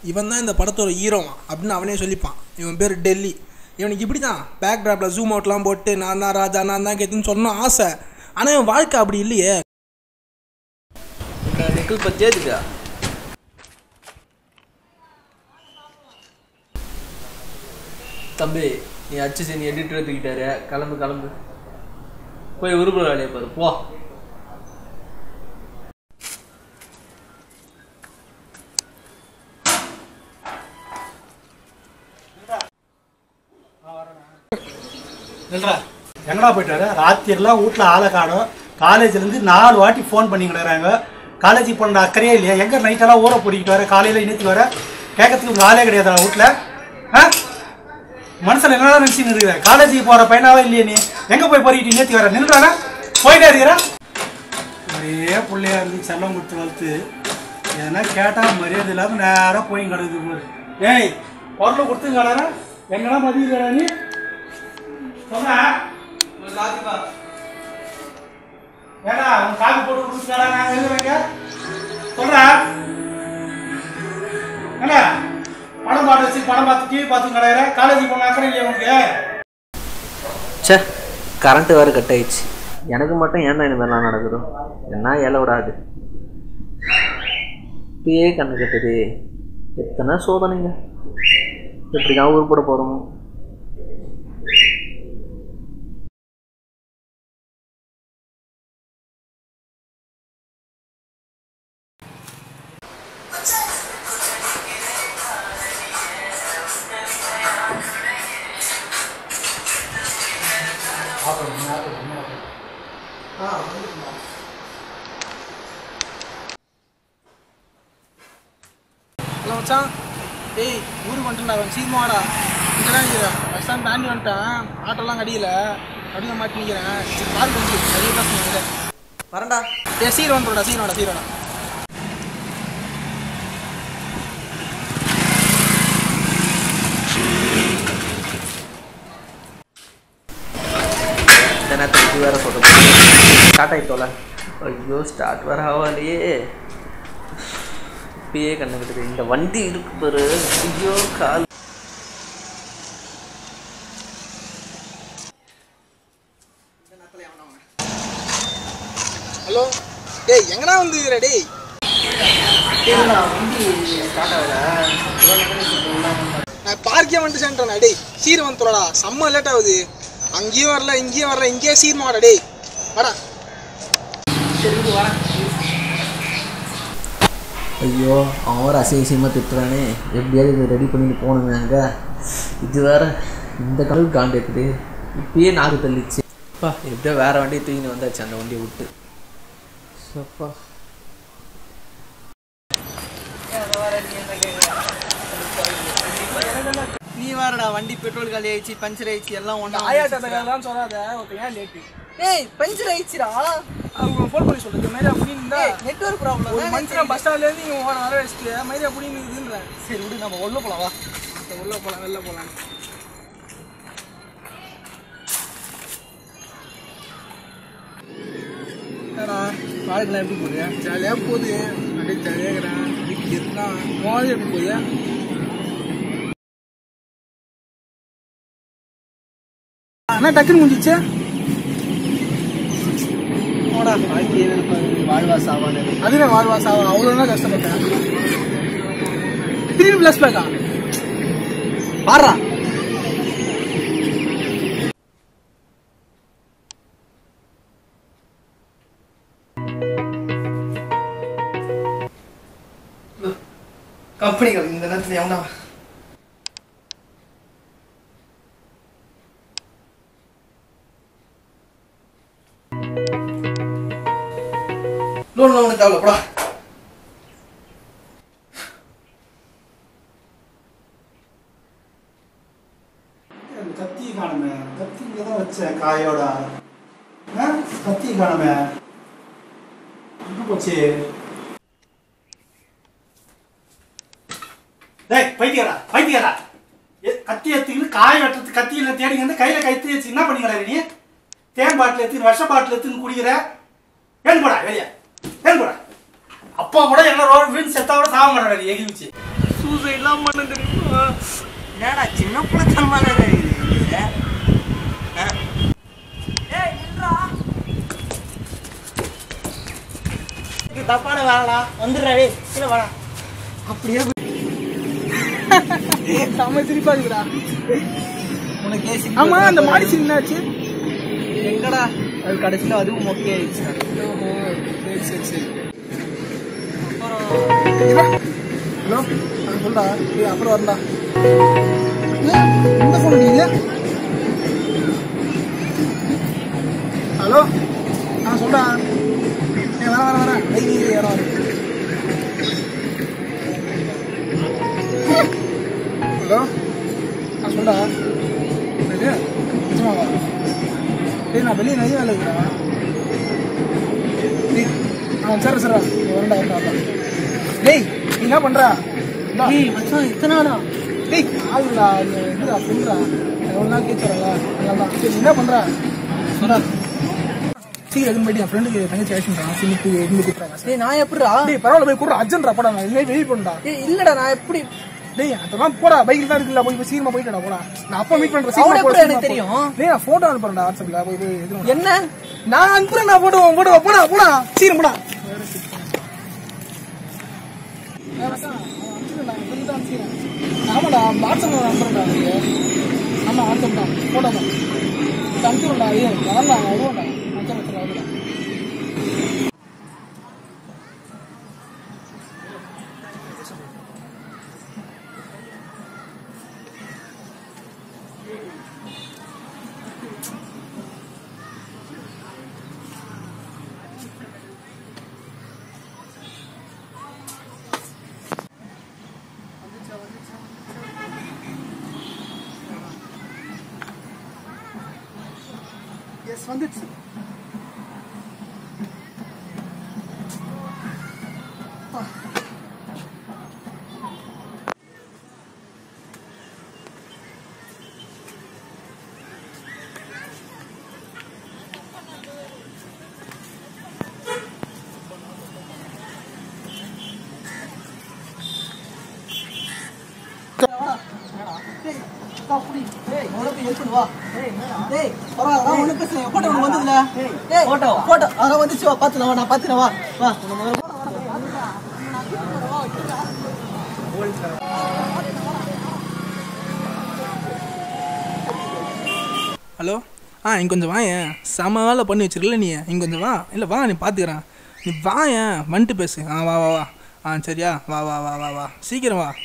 இவன் தான் இந்த படத்தோட ஹீரோவான் அப்படின்னு அவனே சொல்லிப்பான் இவன் பேர் டெல்லி இவனுக்கு இப்படி தான் பேக் ட்ராப்பில் ஜூம் அவுட்லாம் போட்டு நான் தான் ராஜா நான் தான் கேத்துன்னு சொன்னோம் ஆசை ஆனால் இவன் வாழ்க்கை அப்படி இல்லையே இந்த நிக்கல் பத்தியா இருக்கா தம்பி நீ அச்சு நீ எடிட்டர் தூக்கிட்டாரு கிளம்பு கிளம்பு போய் உருப்புற வேலையை பாரு போ இல்லைடா எங்கடா போயிட்டாரு ராத்திரிலாம் வீட்டில் ஆளை காணும் காலேஜ்லேருந்து நாலு வாட்டி ஃபோன் பண்ணி கிடக்குறாங்க காலேஜுக்கு போன அக்கறையே இல்லையா எங்கே நைட்டெல்லாம் ஊற பிடிக்கிட்டு வர காலையில் இணைத்து வர கேட்கறதுக்கு உங்க ஆளே கிடையாதா வீட்டில் ஆ மனசில் என்னடா நினச்சின்னு இருக்கிற காலேஜுக்கு போகிற பையனாவே இல்லையே நீ எங்கே போய் பொறிக்கிட்டு நேற்று வர நின்றுறானா போயிட்டே இருக்கிறா ஒரே பிள்ளையா இருந்து செல்லம் கொடுத்து வளர்த்து எதனா கேட்டால் மரியாதை இல்லாமல் நேராக போய் கிடக்குது பாரு ஏய் பொருளை கொடுத்து கிடறா எங்கடா மதிக்கிறா நீ சொல்றா ஏடா உன் காப்பி போட்டு கொடுத்துடா நான் எழுதுறேங்க சொல்றா ஏடா படம் பாட்டு வச்சு படம் பார்த்து டிவி பார்த்து கிடையாது காலேஜுக்கு போன அக்கறை இல்லையா உனக்கு ச்சே கரண்ட் வேறு கட் ஆயிடுச்சு எனக்கு மட்டும் ஏன்டா இந்த மாதிரிலாம் நடக்குதோ என்ன ஏல விடாது இப்பயே கண்ணு கட்டுது எத்தனை சோதனைங்க எப்படி தான் உருப்பட போகிறோமோ ஹலோ மச்சான் டேய் ஊருக்கு வந்துட்டா அவன் சீமாடா இங்கே தான் நிற்கிறேன் பஸ் ஸ்டாண்ட் தாண்டி வந்துட்டேன் ஆட்டோலாம் கடியில கடியில மாட்டி நிற்கிறேன் சரி கால் பண்ணி நிறைய பேச சொன்னாங்க வரண்டா ஏ சீர் வந்துடா சீரோட சீரோட இந்த நேரத்தில் இது வேற சொல்ல ஸ்டார்ட் ஆகிட்டோல ஐயோ ஸ்டார்ட் வேற ஆகலையே இப்பயே கண்ணு கட்டுது இந்த வண்டி இருக்கு பாரு ஐயோ கால் ஹலோ டேய் எங்கடா வந்து டேய் நான் பார்க்கே வந்துட்டு சென்றேன் டேய் சீர் வந்துடா செம்ம லேட் ஆகுது அங்கேயும் வரல இங்கேயும் வரல இங்கேயே சீர் மாடா டேய் வாடா ஐயோ அவன் வேறு அசிங்கமாக திட்டுறானே எப்படியாவது இதை ரெடி பண்ணிட்டு போகணுங்க அங்கே இது வேற இந்த கடல் காண்டிருக்குது இப்பயே நாக்கு தள்ளிச்சு அப்பா எப்படியோ வேற வண்டியை தூக்கின்னு வந்தாச்சு அந்த வண்டியை விட்டு சப்பா நீ வாரடா வண்டி பெட்ரோல் காலி ஆயிடுச்சு பஞ்சர் ஆயிடுச்சு எல்லாம் ஒன்றா ஆயாட்டதான் சொல்லாத ஒருத்தன் ஏன் லேட்டு ஏய் பஞ்சர் ஆயிடுச்சுடா அவங்க ஃபோன் பண்ணி சொல்லுது மாதிரி அப்படின்னு இருந்தா நெட்வொர்க் ப்ராப்ளம் ஒரு மனுஷன் பஸ் ஸ்டாண்ட்ல இருந்து இவன் வர வச்சுட்டு மாதிரி அப்படின்னு இருக்குதுன்றேன் சரி விடு நம்ம உள்ள போலாம் வா உள்ள போலாம் வெளில போலாம் என்னடா வாழ்க்கைலாம் எப்படி போகுது ஜாலியாக போகுது அப்படியே ஜாலியாக இருக்கிறேன் வீட்டுக்கு இருக்கான் போது எப்படி போகுது அண்ணா டக்குன்னு முடிஞ்சிச்சு போடா வாழ்க்கையே வெறுப்பாகுது. வாழ்வா சாவானு அதுவே வாழ்வா சாவா அவ்வளோ தான் கஷ்டப்பட்டேன் திரும்பி ப்ளஸ் பேக்கா பாடுறா கம்பெனிகள் இந்த நேரத்தில் எவனா லோன் லோன் தேவையில்ல போடா அந்த கத்தி காணுமே கத்தி இங்கே தான் வச்சேன் காயோட ஆ? கத்தி காணுமே எங்க போச்சு டேய் பைத்தியரா பைத்தியரா ஏ, கத்தி எடுத்துக்கிட்டு காய வெட்டுறது கத்தியில தேடிங்க வந்து கையில கைத்தி வச்சு என்ன பண்ணிக்கிறா நீ தேன் பாட்டில் எடுத்துன்னு விஷ பாட்டில் எடுத்துன்னு குடிக்கிற ஏன் போடா வெளியே ஏன் போடா அப்பா கூட எல்லாம் ரோடு வீண் செத்தா கூட சாக மாட்டா நீ எகிழ்ச்சி சூசைட் சூசைட்லாம் பண்ண தெரியுமா என்னடா சின்ன பிள்ளைத்தனமான இது ஆ? ஏய், நில்றா. இது தப்பான வேலைடா வந்துடுறா டேய் கீழே வாடா அப்படியே செம்ம சிரிப்பா இருக்குடா உனக்கு ஏசி ஆமா அந்த மாடி சீன் என்னாச்சு எங்கடா அது கடைசியில் அதுவும் மொக்கை ஆயிடுச்சு ஓஹோ சரி சரி சரி அப்புறம் ஹலோ நான் சொல்றா ஏய் அப்புறம் வரண்டா ஏய், இந்த ஃபோன் நீங்க ஹலோ நான் சொல்றா ஏய் வர வர வர ஐடி இடம் வர ஹலோ நான் சொல்றா என்னது நிஜமாவா டேய் நான் வெளியே நிறைய வேலை இருக்கிறா டேய் ஆ சரி சரி நீ வரண்டா வரண்டா வரண்டா. டேய் நீ என்ன பண்ற இந்தா. ஏய் மச்சான் இத்தனை நாளா டேய் ஆளுடா இது இதுடா சொல்றா எவ்வளோ நாள் கேட்கறல அதனால சரி நீ என்ன பண்ற சொல்றா சீக்கிரம் எதுவும் போயிட்டு என் ஃப்ரெண்டுக்கு தங்கச்சி ஆக்ஷன் சின்னுக்கு இருந்து கூப்பிட்றாங்க டேய் நான் எப்படிடா டேய் பரவாயில்ல போய் கூட அர்ஜென்ட்ரா போடா நான் இதுவே வெயிட் பண்ணா ஏய் இல்லடா நான் எப்படி டேய் அதெல்லாம் போடா பைக்கில் தான் இருக்குல்ல போய் போய் சீக்கிரமா போயிட்டா போடா நான் அப்பா மீட் பண்றேன் அவனை சீக்கிரமா எப்படி போடா, எனக்கு சீக்கிரமா தெரியும்? போ. டேய் நான் போட்டோ அனுப்புறேன்டா வாட்ஸ்அப்ல போய் போய் எதுவும் என்ன நான் அனுப்புறேன் நான் போட்டு போட்டு போடா போடா சீக்கிரம் போடா ஆமாடா வாட்ஸ்அப்ல அனுப்புறேன்டா நீங்க ஆமா வாட்ஸ்அப் தான் போட்டோ தான் அனுப்பிடும்டா ஐயோ வரலாம் வருவோம்டா அனுப்பிச்சு வச்சுடா வருடா எஸ் வந்துச்சு உனக்கு எப்படி வா டேய் பரவாயில்ல ஒண்ணு பேசல போட்டோ ஒன்று வந்ததுல டேய் போட்டோ போட்டோ அதெல்லாம் வந்துச்சு வா பார்த்துலாம் வா நான் பார்த்துலாம் வா வா உன்னை முதல்ல ஹலோ ஆ இங்கே கொஞ்சம் வாயேன் செம வேலை பண்ணி வச்சிருக்கல நீ இங்கே கொஞ்சம் வா இல்லை வா நீ பார்த்துக்கிறேன் நீ வாயேன் வந்துட்டு பேசு ஆ வா வா வா ஆ சரியா வா வா வா வா வா சீக்கிரம் வா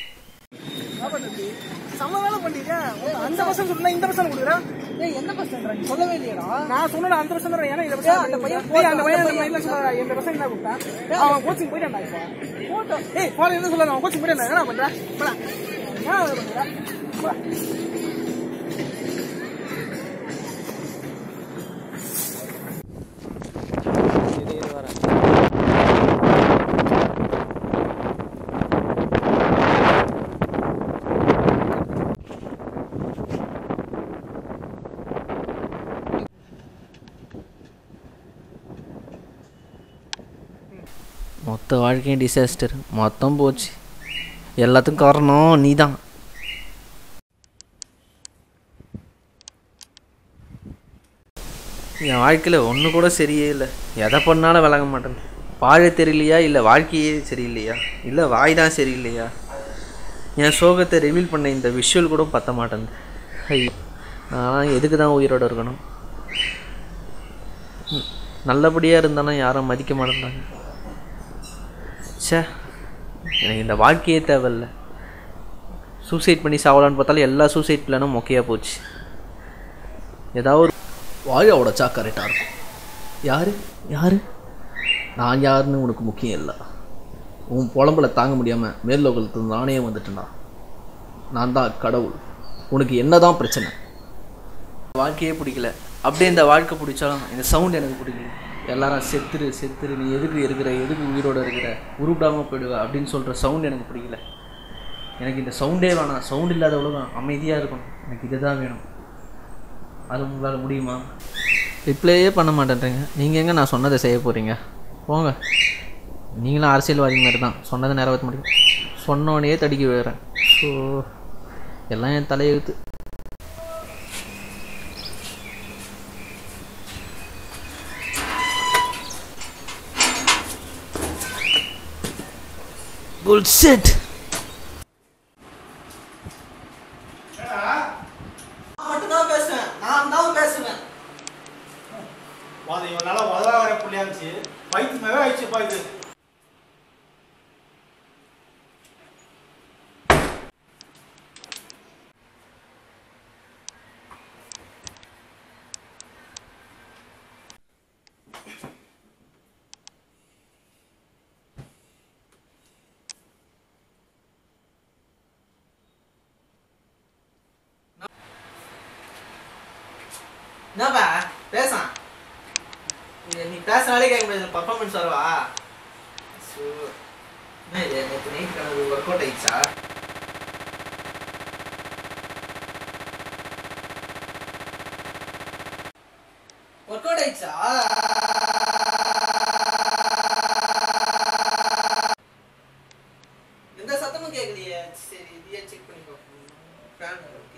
செம வேலை பண்ணிருக்க அந்த பசங்க சொன்னா இந்த பசங்க கொடுக்குறேன் டேய் என்ன பசங்கடா நீ சொல்லவே இல்லையடா நான் சொன்னேன் அந்த பசங்க தான் ஏன்னா இந்த பசங்க அந்த பையன் டேய், அந்த பையன் அந்த பையன் சொன்னா இந்த பசங்க என்ன கூப்பிட்டேன் அவன் கோச்சிங் போயிட்டான்டா இப்போ போட்டோ ஏய் போல என்ன சொல்ல அவன் கோச்சிங் போயிட்டான் என்ன பண்ற போடா என்ன வேலை பண்ற போடா மொத்த வாழ்க்கையும் டிசாஸ்டர் மொத்தம் போச்சு எல்லாத்துக்கும் காரணம் நீ தான் என் வாழ்க்கையில் ஒன்று கூட சரியே இல்லை எதை பண்ணாலும் விளங்க மாட்டேன் வாழ தெரியலையா இல்லை வாழ்க்கையே சரியில்லையா இல்லை வாய் தான் சரியில்லையா என் சோகத்தை ரிவீல் பண்ண இந்த விஷுவல் கூட பத்த மாட்டேங்குது ஐயோ நான் எதுக்கு தான் உயிரோடு இருக்கணும் ம், நல்லபடியாக இருந்தாலும் யாரும் மதிக்க மாட்டேன்றாங்க ச்சே எனக்கு இந்த வாழ்க்கையே தேவையில்ல சூசைட் பண்ணி சாவலான்னு பார்த்தாலும் எல்லா சூசைட் பிளானும் மொக்கையாக போச்சு ஏதாவது ஒரு வாழை உடச்சா கரெக்டாக இருக்கும் யார் யார் நான் யாருன்னு உனக்கு முக்கியம் இல்லை உன் புலம்பல தாங்க முடியாமல் மேல்லோகத்துக்கு நானே வந்துட்டேன்டா நான் தான் கடவுள் உனக்கு என்னதான் பிரச்சனை வாழ்க்கையே பிடிக்கல அப்படியே இந்த வாழ்க்கை பிடிச்சாலும் இந்த சவுண்ட் எனக்கு பிடிக்கல எல்லாரும் செத்துரு செத்துரு நீ எதுக்கு இருக்கிற எதுக்கு உயிரோட இருக்கிற உருப்பிடாமல் போயிடுவ அப்படின்னு சொல்கிற சவுண்ட் எனக்கு பிடிக்கல எனக்கு இந்த சவுண்டே வேணாம் சவுண்ட் இல்லாத உலகம் அமைதியாக இருக்கணும் எனக்கு இதுதான் வேணும் அது உங்களால் முடியுமா ரிப்ளையே பண்ண மாட்டேன்றீங்க நீங்கள் எங்கே நான் சொன்னதை செய்ய போகிறீங்க போங்க நீங்களும் அரசியல்வாதி மாதிரி தான் சொன்னதை நிறைவேற்ற முடியும் சொன்னோடனே தடிக்க விழுறேன் ஸோ எல்லாம் என் தலையெழுத்து bullshit நான் மட்டும்தான் பேசுவேன் நான் தான் பேசுவேன் வாத இவனால முதல்ல வர புள்ளியா இருந்துச்சு பைத்தியமாவே ஆயிடுச்சுப்பா இது என்னப்பா பேசான் நீ பேசினாலே கேட்க முடியாது பர்ஃபார்மன்ஸ் வரவா ஸோ என்ன இது நேற்று நைட் கணக்கு ஒர்க் அவுட் ஆயிடுச்சா ஒர்க் அவுட் ஆயிடுச்சா எந்த சத்தமும் கேட்கலையே சரி இதையே செக் பண்ணி பார்ப்போம் ஃபேன் ஓகே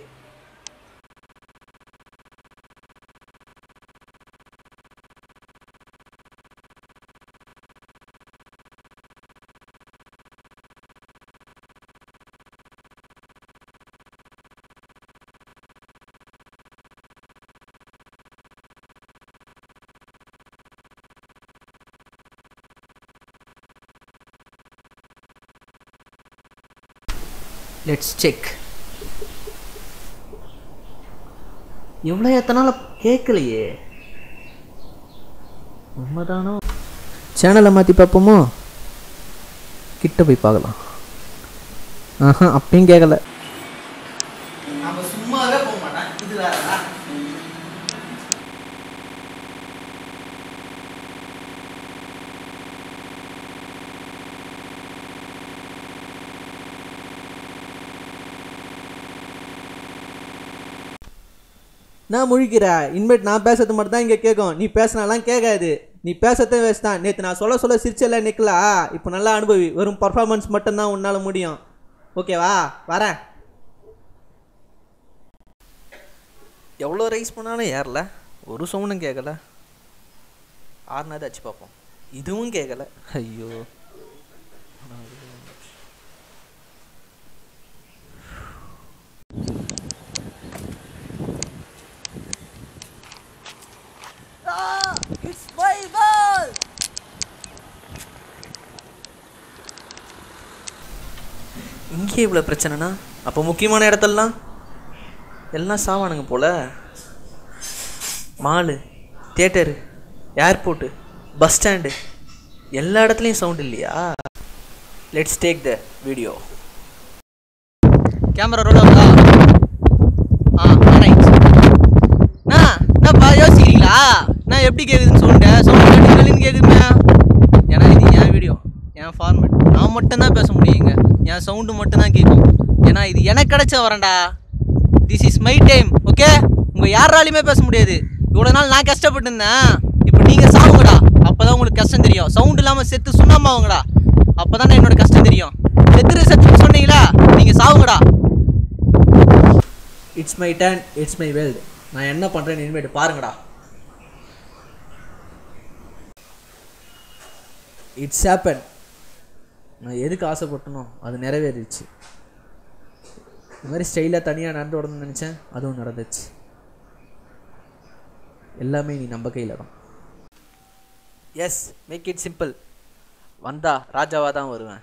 லெட்ஸ் செக் எவ்வளோ எத்தனால கேட்கலையே உண்மைதானோ சேனலை மாற்றி பார்ப்போமோ கிட்ட போய் பார்க்கலாம் ஆஹா அப்பயும் கேட்கல நம்ம சும்மாவே போக மாட்டேன் இது வேறடா நான் முழிக்கிற இனிமேட் நான் பேசுறது மட்டும் தான் இங்கே கேட்கும் நீ பேசினாலாம் கேட்காது நீ பேசுறதே வேஸ்ட் தான் நேற்று நான் சொல்ல சொல்ல சிரிச்சல நிற்கலா இப்போ நல்லா அனுபவி வெறும் பர்ஃபார்மன்ஸ் மட்டும்தான் உன்னால் முடியும் ஓகேவா வரேன் எவ்வளோ ரைஸ் பண்ணாலும் ஏறல ஒரு சவுண்டும் கேட்கல ஆறுனாவது அச்சு பார்ப்போம் இதுவும் கேட்கல ஐயோ இட்ஸ் மை பால் இங்கே இவ்வளோ பிரச்சனைனா அப்போ முக்கியமான இடத்துலலாம் எல்லாம் சாவானுங்க போல mall theatre airport bus stand எல்லா இடத்துலையும் சவுண்ட் இல்லையா let's take the video camera roll ஆகுதா ஆ ரைட் நான் என்னப்பா யோசிக்கிறீங்களா நான் எப்படி கேட்குதுன்னு சொல்லிட்டேன் சவுண்ட் கேட்டுன்னு கேட்குதுங்க ஏன்னா இது என் வீடியோ என் ஃபார்மேட் நான் மட்டும்தான் பேச முடியுங்க என் சவுண்டு மட்டும்தான் கேட்கும் ஏன்னா இது எனக்கு கிடைச்ச வரேன்டா this is my time okay உங்கள் யாராலையுமே பேச முடியாது இவ்வளோ நாள் நான் கஷ்டப்பட்டு இருந்தேன் இப்போ நீங்கள் சாவுங்கடா அப்போ தான் உங்களுக்கு கஷ்டம் தெரியும் சவுண்ட் இல்லாமல் செத்து சுண்ணாமாவுங்கடா அப்போ தான் என்னோட கஷ்டம் தெரியும் செத்துரு செத்துன்னு சொன்னீங்களா நீங்கள் சாவுங்கடா it's my turn it's my world நான் என்ன பண்ணுறேன்னு இனிமேட்டு பாருங்கடா இட்ஸ் ஹேப்பன் நான் எதுக்கு ஆசைப்பட்டனோ அது நிறைவேறிடுச்சு இந்த மாதிரி ஸ்டைலாக தனியாக நடந்து விடணும்னு நினச்சேன் அதுவும் நடந்துச்சு எல்லாமே நீ நம்ம கையில் தான் எஸ் மேக் இட் சிம்பிள் வந்தா ராஜாவாக தான் வருவேன்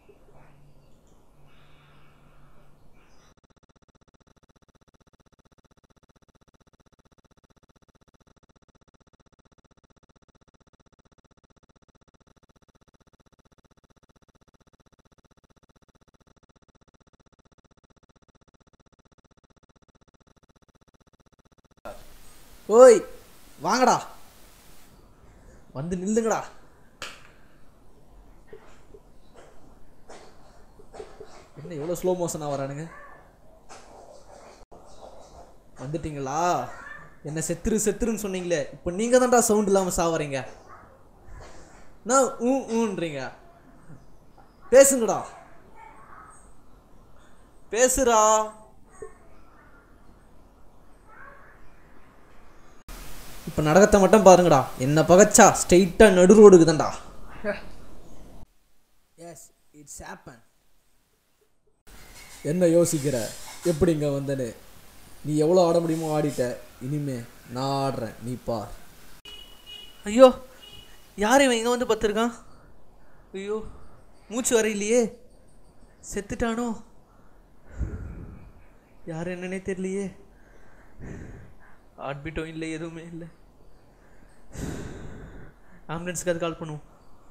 ஓய் வாங்கடா வந்து நில்லுங்கடா என்ன எவ்வளோ ஸ்லோ மோஷனாக வரானுங்க வந்துட்டீங்களா என்ன செத்துரு செத்துருன்னு சொன்னீங்களே இப்போ நீங்கள் தான்டா சவுண்ட் இல்லாமல் சாவறீங்க நான் ஊ ஊன்றீங்க பேசுங்கடா பேசுடா இப்போ நடக்கத்தை மட்டும் பாருங்கடா என்ன பகச்சா ஸ்ட்ரெயிட்டாக நடு ரோடுக்கு தான்டா எஸ் இட்ஸ் ஹேப்பன் என்ன யோசிக்கிற எப்படி இங்கே வந்தனு நீ எவ்வளோ ஆட முடியுமோ ஆடிட்ட இனிமே நான் ஆடுறேன் நீ பார் ஐயோ யார் இவன் இங்கே வந்து பத்துருக்கான் ஐயோ மூச்சு வரையிலையே செத்துட்டானோ யார் என்னன்னே தெரியலையே ஹார்ட் பீட்டும் இல்லை எதுவுமே இல்லை ஆம்புலன்ஸ்க்கு அது கால் பண்ணுவோம்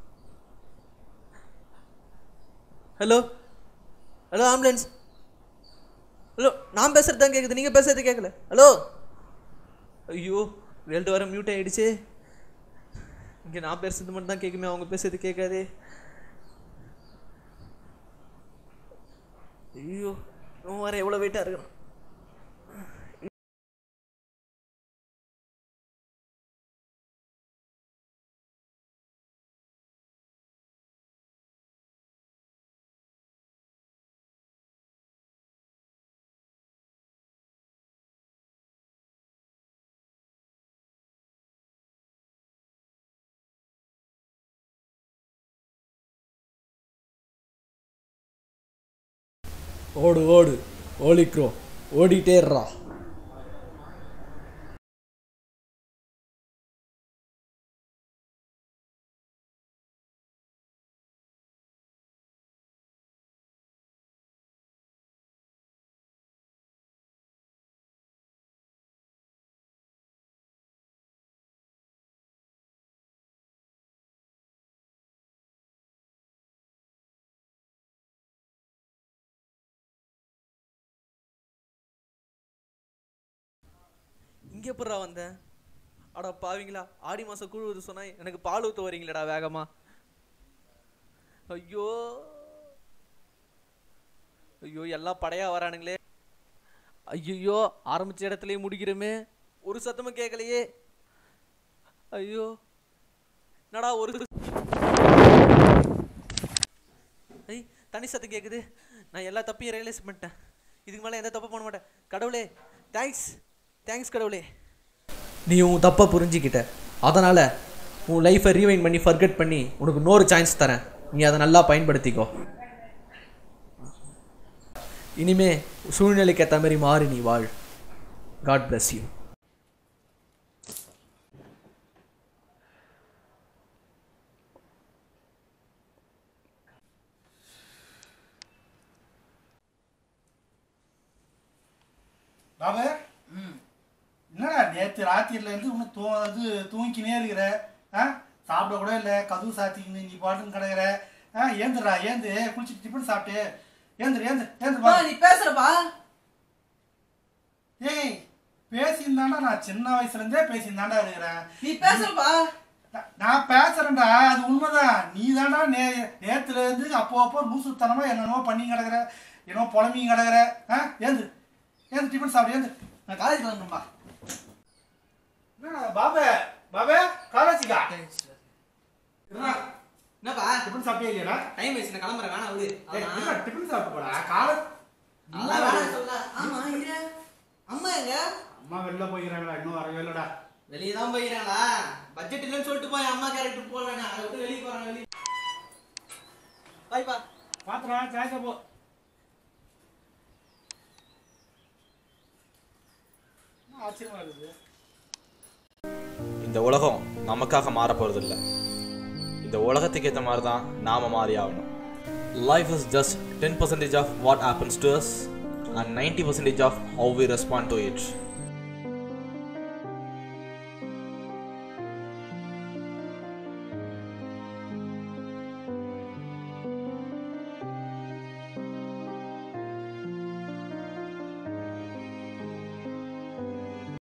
ஹலோ ஹலோ ஆம்புலன்ஸ் ஹலோ நான் பேசுறது தான் கேட்குது நீங்கள் பேசுறது கேட்கல ஹலோ ஐயோ ரெண்டு வாரம் மியூட் ஆகிடுச்சே இங்கே நான் பேசுறது மட்டும் தான் கேட்குமே அவங்க பேசுறது கேட்காதே ஐயோ இவன் வர எவ்வளோ வெயிட்டாக இருக்கணும் ஓடு ஓடு ஓலிக்ரோ ஓடிட்டே இருறா இங்கே எப்பட்றா வந்தேன் அடா பாவீங்களா ஆடி மாதம் கூழுவது சொன்னா எனக்கு பால் ஊற்ற வரீங்களேடா வேகமா ஐயோ ஐயோ எல்லாம் படையா வரானுங்களே ஐயோ ஆரம்பிச்ச இடத்துலயே முடிக்கிறோமே ஒரு சத்தமும் கேட்கலையே ஐயோ என்னடா ஒரு ஐய் தனி சத்தம் கேட்குது நான் எல்லா தப்பையும் ரியலைஸ் பண்ணிட்டேன் இதுக்கு மேலே எந்த தப்பு பண்ண மாட்டேன் கடவுளே தேங்க்ஸ் தேங்க்ஸ் கடவுளே நீ உன் தப்பை புரிஞ்சிக்கிட்ட அதனால் உன் லைஃப்பை ரீவைண்ட் பண்ணி ஃபர்கெட் பண்ணி உனக்கு இன்னொரு சான்ஸ் தரேன் நீ அதை நல்லா பயன்படுத்திக்கோ இனிமே சூழ்நிலைக்கு ஏற்ற மாதிரி மாறி நீ வாழ் காட் bless யூ பாபு என்னடா நேற்று ராத்திரில இருந்து இன்னும் தூ வந்து தூங்கினே இருக்கிற ஆ சாப்பிட கூட இல்லை கதவு சாத்திக்கின்னு நீ பாட்டுன்னு கிடக்குற ஆ ஏந்துடா ஏந்து குளிச்சுட்டு டிஃபன் சாப்பிட்டு ஏந்துரு ஏந்து ஏந்து பா நீ பேசுறப்பா ஏய் பேசியிருந்தாண்டா நான் சின்ன வயசுல இருந்தே பேசியிருந்தாண்டா இருக்கிறேன் நீ பேசுறப்பா நான் நான் பேசுறேன்டா அது உண்மைதான் நீ தாண்டா நே நேத்துல இருந்து அப்போ அப்போ லூசுத்தனமா என்னென்னமோ பண்ணி கிடக்குற என்னமோ புலம்பியும் கிடக்குற ஆ ஏந்து ஏந்து டிஃபன் சாப்பிடு ஏந்து நான் காலேஜ் கிளம்புறேன்ப்பா என்னடா பாபே பாபே காலேஜுக்கா என்னப்பா டிஃபன் சாப்பிட்டே இல்லையாடா டைம் ஆயிடுச்சு நான் கிளம்புறேன் வேணாம் விடு ஏய், என்ன டிஃபன் சாப்பிட்டு போடா காலேஜ் அதெல்லாம் வேணாம் சொல்ல ஆமா இரு அம்மா எங்க அம்மா வெளில போய்க்கிறாங்களா இன்னும் வரவே இல்லடா வெளியே தான் போயிடறாங்களா பட்ஜெட் இல்லைன்னு சொல்லிட்டு போய் அம்மா கேரக்டர் போடுறாங்க அதை விட்டு வெளியே போறாங்க வெளியே பாய்ப்பா பாத்துடா சாய்க்க போ என்ன ஆச்சரியமா இருக்குது இந்த உலகம் நமக்காக மாற போகிறதில்ல இந்த உலகத்துக்கு ஏற்ற மாதிரி தான் நாம மாறி ஆகணும் life is just ten percentage of what happens to us and ninety percentage of how we respond to it